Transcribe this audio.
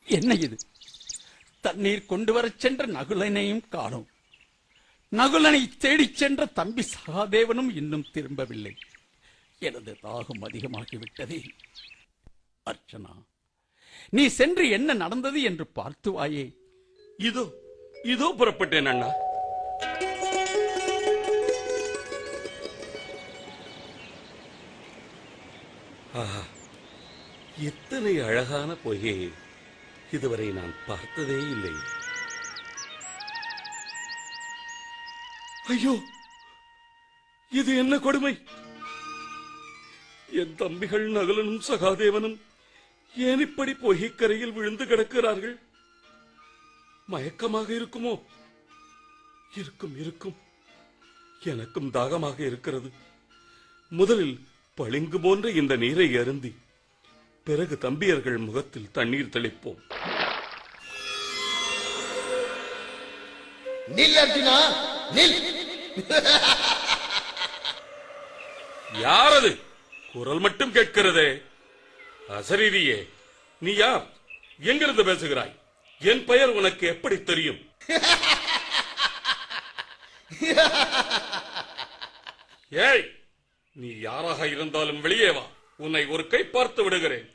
என்ன இது தண்ணீர் கொண்டு வரச் சென்ற நகுலனையும் காணோம் நகுலனை தேடிச் சென்ற தம்பி சகாதேவனும் இன்னும் திரும்பவில்லை எனது தாகம் அதிகமாகிவிட்டதே அர்ச்சனா நீ சென்று என்ன நடந்தது என்று பார்த்து வாயே இதோ இதோ புறப்பட்டேன் அண்ணா ஆஹா இத்தனை அழகான பொய்கையை இதுவரை நான் பார்த்ததே இல்லை ஐயோ இது என்ன கொடுமை என் தம்பிகள் நகுலனும் சகாதேவனும் ஏன் இப்படி பொய்கைக்கரையில் விழுந்து கிடக்கிறார்கள் மயக்கமாக இருக்குமோ இருக்கும் இருக்கும் எனக்கும் தாகமாக இருக்கிறது முதலில் பளிங்கு போன்ற இந்த நீரை அருந்தி பிறகு தம்பியர்கள் முகத்தில் தண்ணீர் தெளிப்போம் நில் அர்ஜுனா நில் யார் அது குரல் மட்டும் கேட்கிறதே அசரீரியே நீ யார் எங்கிருந்து பேசுகிறாய் என் பெயர் உனக்கு எப்படி தெரியும் ஏய் நீ யாராக இருந்தாலும் வெளியே வா உன்னை ஒரு கை பார்த்து விடுகிறேன்